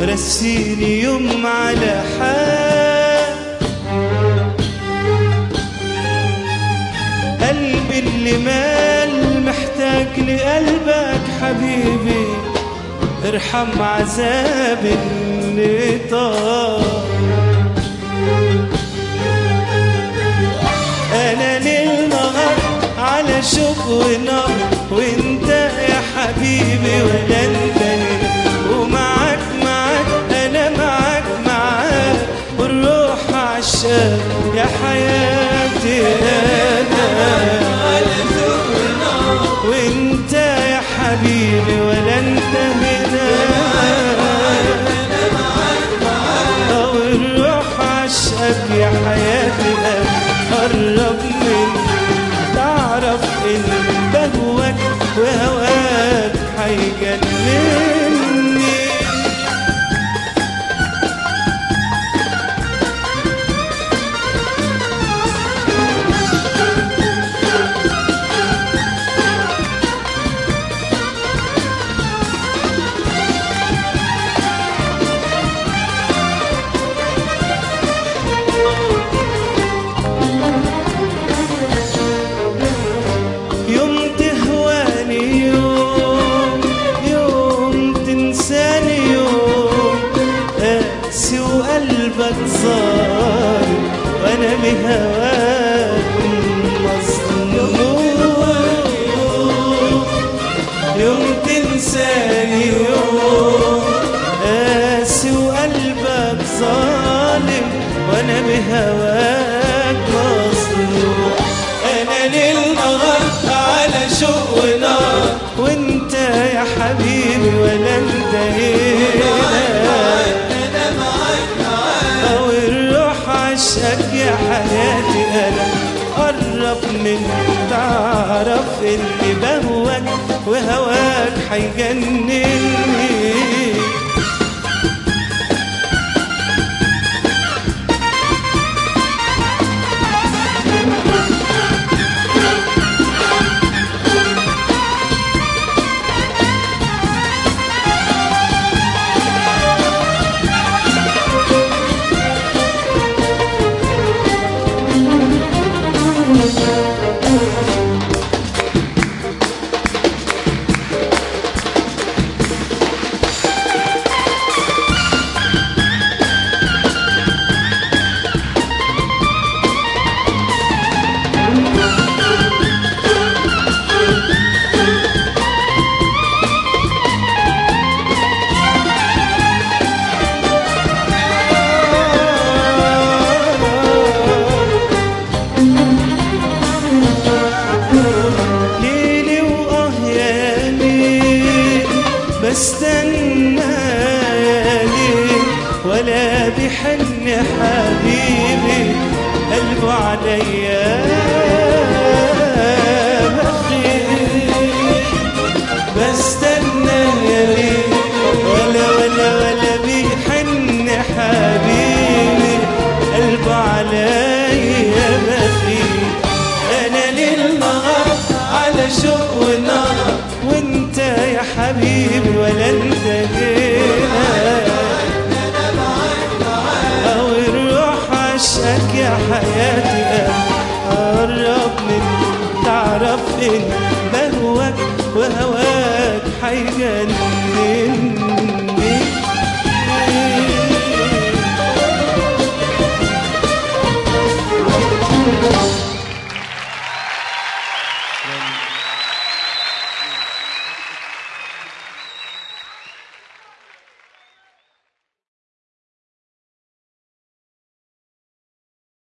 ورسيني يوم على حال قلبي اللي مال محتاج لقلبك حبيبي ارحم عذاب اللي طار انا ليل نهار على شوق ونار وانت يا حبيبي ولا انت هنا ومعاك معاك انا معاك معاك والروح عشاق يا حياتي انا وانت يا حبيبي ولا انت هنا او الروح عشقك يا حياتي انا قرب من تعرف ان بهواك وهواك هيجنني يوم تهواني يوم يوم تنساني يوم قاسي وقلبك صار وانا بهواك مظلوم يوم تنساني يوم قاسي وقلبك ظالم وانا بهواك مظلوم انا ليل نهار على شوق ونار وانت يا حبيبي ولا انت هنا او الروح عشقك يا حياتي انا قرب من تعرف اني بهواك وهواك هيجنني ليلي واه يا ليل بستنى يا ليل ولا بحن حبيبي قلبه عليا بخيل بستنى يا ليل ولا ولا ولا بيحن حبيبي قلبه عليا بخيل انا ليل نهار على شوق ونار وانت يا حبيبي ولا انت هنا او الروح عشقك يا حياتي قرب من تعرف ان بهواك وهواك حيجنني